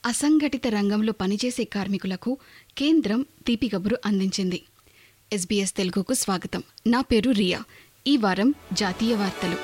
అసంఘటిత రంగంలో పనిచేసే కార్మికులకు కేంద్రం తీపి కబురు అందించింది ఎస్బీఎస్ తెలుగుకు స్వాగతం నా పేరు రియా ఈ వారం జాతీయ వార్తలు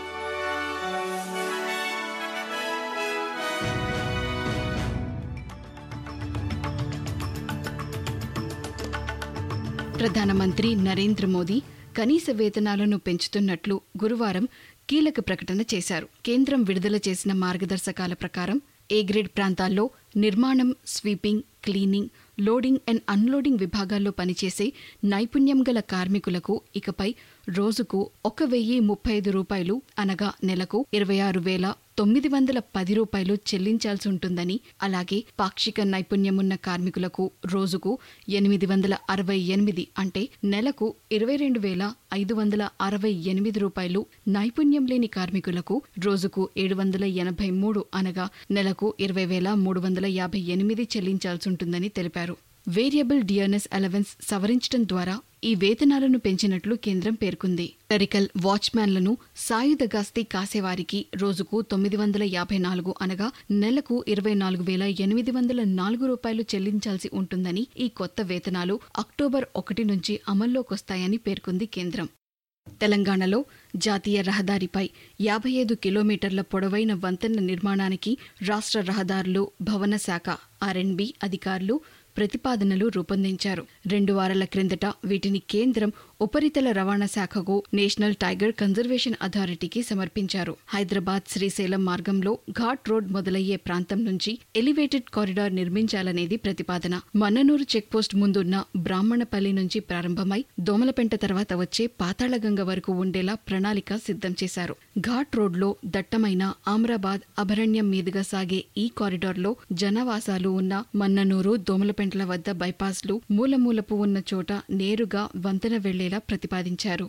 ప్రధానమంత్రి నరేంద్ర మోదీ కనీస వేతనాలను పెంచుతున్నట్లు గురువారం కీలక ప్రకటన చేశారు కేంద్రం విడుదల చేసిన మార్గదర్శకాల ప్రకారం ఏ గ్రేడ్ ప్రాంతాల్లో నిర్మాణం sweeping cleaning loading and unloading విభాగాల్లో పనిచేసే నైపుణ్యం గల కార్మికులకు ఇకపై రోజుకు ఒక వెయ్యి ముప్పై ఐదు రూపాయలు అనగా నెలకు ఇరవై ఆరు వేల తొమ్మిది వందల పది రూపాయలు చెల్లించాల్సి ఉంటుందని అలాగే పాక్షిక నైపుణ్యమున్న కార్మికులకు రోజుకు ఎనిమిది వందల అరవై ఎనిమిది అంటే నెలకు ఇరవై రెండు వేల ఐదు వందల అరవై ఎనిమిది రూపాయలు నైపుణ్యం లేని కార్మికులకు రోజుకు ఏడు వందల ఎనభై మూడు అనగా నెలకు ఇరవై వేల మూడు వందల యాభై ఎనిమిది చెల్లించాల్సి ఉంటుందని తెలిపారు వేరియబుల్ డియర్నెస్ అలవెన్స్ సవరించడం ద్వారా ఈ వేతనాలను పెంచినట్లు కేంద్రం పేర్కొంది క్లరికల్ వాచ్మ్యాన్లను సాయుధ గస్తీ కాసేవారికి రోజుకు తొమ్మిది వందల యాభై నాలుగు అనగా నెలకు ఇరవై నాలుగు వేల ఎనిమిది వందల నాలుగు రూపాయలు చెల్లించాల్సి ఉంటుందని ఈ కొత్త వేతనాలు అక్టోబర్ ఒకటి నుంచి అమల్లోకొస్తాయని పేర్కొంది కేంద్రం తెలంగాణలో జాతీయ రహదారిపై యాభై ఐదు కిలోమీటర్ల పొడవైన వంతెన నిర్మాణానికి రాష్ట్ర రహదారులు భవన శాఖ ఆర్ఎండ్బి అధికారులు ప్రతిపాదనలు రూపొందించారు రెండు వారాల క్రిందట వీటిని కేంద్రం ఉపరితల రవాణా శాఖకు నేషనల్ టైగర్ కన్జర్వేషన్ అథారిటీకి సమర్పించారు హైదరాబాద్ శ్రీశైలం మార్గంలో ఘాట్ రోడ్ మొదలయ్యే ప్రాంతం నుంచి ఎలివేటెడ్ కారిడార్ నిర్మించాలనేది ప్రతిపాదన మన్ననూరు చెక్పోస్ట్ ముందున్న బ్రాహ్మణపల్లి నుంచి ప్రారంభమై దోమలపెంట తర్వాత వచ్చే పాతాళగంగ వరకు ఉండేలా ప్రణాళిక సిద్ధం చేశారు ఘాట్ రోడ్లో దట్టమైన ఆమ్రాబాద్ అభరణ్యం మీదుగా సాగే ఈ కారిడార్లో జనవాసాలు ఉన్న మన్ననూరు దోమలపెంటల వద్ద బైపాస్లు మూలమూలపు ఉన్న చోట నేరుగా వంతెన వెళ్లేలా ప్రతిపాదించారు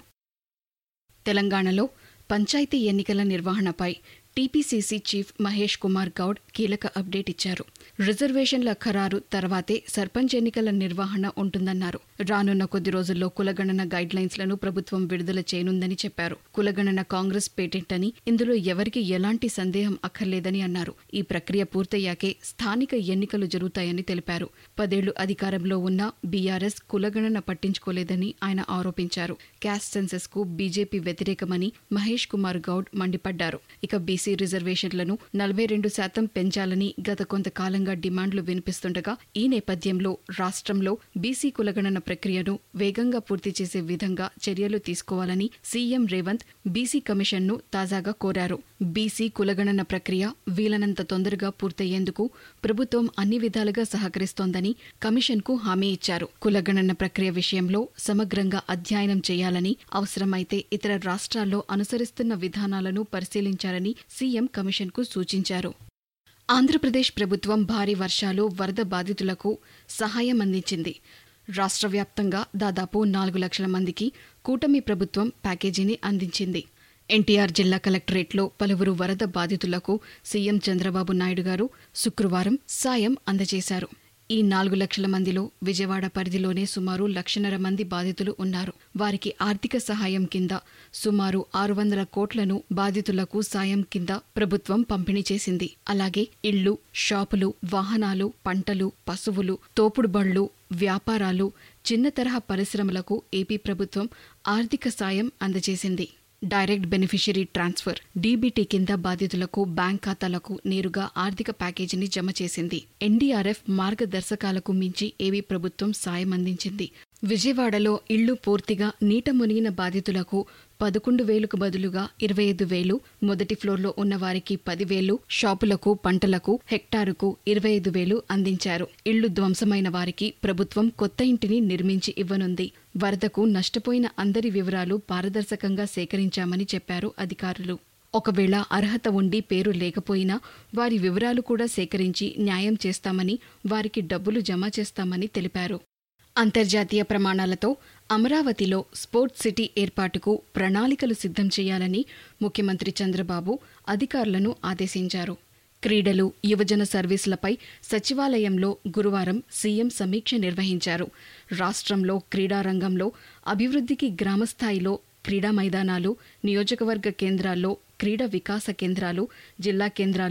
తెలంగాణలో పంచాయతీ ఎన్నికల నిర్వహణపై టీపీసీసీ చీఫ్ మహేష్ కుమార్ గౌడ్ కీలక అప్డేట్ ఇచ్చారు రిజర్వేషన్ల ఖరారు తర్వాతే సర్పంచ్ ఎన్నికల నిర్వహణ ఉంటుందన్నారు రానున్న కొద్ది రోజుల్లో కులగణన గైడ్ లైన్స్ లను ప్రభుత్వం విడుదల చేయనుందని చెప్పారు కులగణన కాంగ్రెస్ పేటెంట్ అని ఇందులో ఎవరికి ఎలాంటి సందేహం అక్కర్లేదని అన్నారు ఈ ప్రక్రియ పూర్తయ్యాకే స్థానిక ఎన్నికలు జరుగుతాయని తెలిపారు పదేళ్లు అధికారంలో ఉన్న బీఆర్ఎస్ కులగణన పట్టించుకోలేదని ఆయన ఆరోపించారు క్యాస్ట్ సెన్సెస్ కు బీజేపీ వ్యతిరేకమని మహేష్ కుమార్ గౌడ్ మండిపడ్డారు ఇక బీసీ రిజర్వేషన్లను నలభై రెండు శాతం పెంచాలని గత కొంతకాలంగా డిమాండ్లు వినిపిస్తుండగా ఈ నేపథ్యంలో రాష్ట్రంలో బీసీ కులగణన ప్రక్రియను వేగంగా పూర్తి చేసే విధంగా చర్యలు తీసుకోవాలని సీఎం రేవంత్ బీసీ కమిషన్ను తాజాగా కోరారు బీసీ కులగణన ప్రక్రియ వీలనంత తొందరగా పూర్తయ్యేందుకు ప్రభుత్వం అన్ని విధాలుగా సహకరిస్తోందని కమిషన్కు హామీ ఇచ్చారు కులగణన ప్రక్రియ విషయంలో సమగ్రంగా అధ్యయనం చేయాలని అవసరమైతే ఇతర రాష్ట్రాల్లో అనుసరిస్తున్న విధానాలను పరిశీలించాలని సీఎం కమిషన్కు సూచించారు ఆంధ్రప్రదేశ్ ప్రభుత్వం భారీ వర్షాలు వరద బాధితులకు సహాయం అందించింది రాష్ట్ర వ్యాప్తంగా దాదాపు నాలుగు లక్షల మందికి కూటమి ప్రభుత్వం ప్యాకేజీని అందించింది ఎన్టీఆర్ జిల్లా కలెక్టరేట్లో పలువురు వరద బాధితులకు సీఎం చంద్రబాబు నాయుడు గారు శుక్రవారం సాయం అందజేశారు ఈ నాలుగు లక్షల మందిలో విజయవాడ పరిధిలోనే సుమారు లక్షన్నర మంది బాధితులు ఉన్నారు వారికి ఆర్థిక సహాయం కింద సుమారు ఆరు వందల కోట్లను బాధితులకు సాయం కింద ప్రభుత్వం పంపిణీ చేసింది అలాగే ఇళ్లు షాపులు వాహనాలు పంటలు పశువులు తోపుడు బండ్లు వ్యాపారాలు చిన్న తరహా పరిశ్రమలకు ఏపీ ప్రభుత్వం ఆర్థిక సాయం అందజేసింది డైరెక్ట్ బెనిఫిషరీ ట్రాన్స్ఫర్ డీబీటీ కింద బాధితులకు బ్యాంక్ ఖాతాలకు నేరుగా ఆర్థిక ప్యాకేజీని జమ చేసింది ఎన్డీఆర్ఎఫ్ మార్గదర్శకాలకు మించి ఏవీ ప్రభుత్వం సాయం అందించింది విజయవాడలో ఇళ్లు పూర్తిగా నీట మునిగిన బాధితులకు పదకొండు వేలకు బదులుగా ఇరవై ఐదు వేలు మొదటి ఫ్లోర్లో ఉన్న వారికి పదివేలు షాపులకు పంటలకు హెక్టారుకు ఇరవై ఐదు వేలు అందించారు ఇళ్లు ధ్వంసమైన వారికి ప్రభుత్వం కొత్త ఇంటిని నిర్మించి ఇవ్వనుంది వరదకు నష్టపోయిన అందరి వివరాలు పారదర్శకంగా సేకరించామని చెప్పారు అధికారులు ఒకవేళ అర్హత ఉండి పేరు లేకపోయినా వారి వివరాలు కూడా సేకరించి న్యాయం చేస్తామని వారికి డబ్బులు జమ చేస్తామని తెలిపారు అంతర్జాతీయ ప్రమాణాలతో అమరావతిలో స్పోర్ట్స్ సిటీ ఏర్పాటుకు ప్రణాళికలు సిద్ధం చేయాలని ముఖ్యమంత్రి చంద్రబాబు అధికారులను ఆదేశించారు క్రీడలు యువజన సర్వీసులపై సచివాలయంలో గురువారం సీఎం సమీక్ష నిర్వహించారు రాష్ట్రంలో క్రీడారంగంలో అభివృద్ధికి గ్రామస్థాయిలో క్రీడా మైదానాలు నియోజకవర్గ కేంద్రాల్లో క్రీడా వికాస కేంద్రాలు జిల్లా కేంద్రాల్లో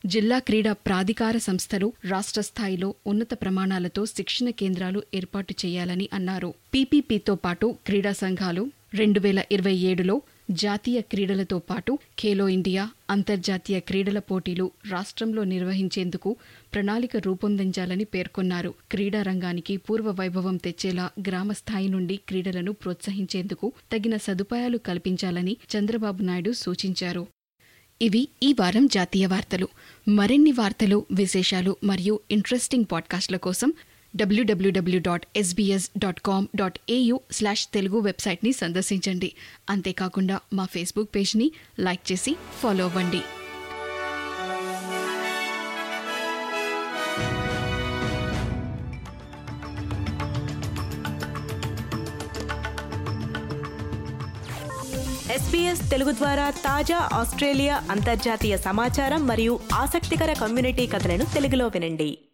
జిల్లా క్రీడా ప్రాధికార సంస్థలు రాష్ట్ర స్థాయిలో ఉన్నత ప్రమాణాలతో శిక్షణ కేంద్రాలు ఏర్పాటు చేయాలని అన్నారు పీపీపీతో పాటు క్రీడా సంఘాలు రెండు వేల ఇరవై ఏడులో జాతీయ క్రీడలతో పాటు ఖేలో ఇండియా అంతర్జాతీయ క్రీడల పోటీలు రాష్ట్రంలో నిర్వహించేందుకు ప్రణాళిక రూపొందించాలని పేర్కొన్నారు క్రీడా రంగానికి పూర్వ వైభవం తెచ్చేలా గ్రామ స్థాయి నుండి క్రీడలను ప్రోత్సహించేందుకు తగిన సదుపాయాలు కల్పించాలని చంద్రబాబు నాయుడు సూచించారు ఇవి ఈ వారం జాతీయ వార్తలు మరిన్ని వార్తలు విశేషాలు మరియు ఇంట్రెస్టింగ్ పాడ్కాస్ట్ల కోసం డబ్ల్యూడబ్ల్యూడబ్ల్యూ dot SBS dot com dot AU slash Telugu వెబ్సైట్ని సందర్శించండి అంతేకాకుండా మా ఫేస్బుక్ పేజ్ని లైక్ చేసి ఫాలో అవ్వండి ఎస్పీఎస్ తెలుగు ద్వారా తాజా ఆస్ట్రేలియా అంతర్జాతీయ సమాచారం మరియు ఆసక్తికర కమ్యూనిటీ కథలను తెలుగులో వినండి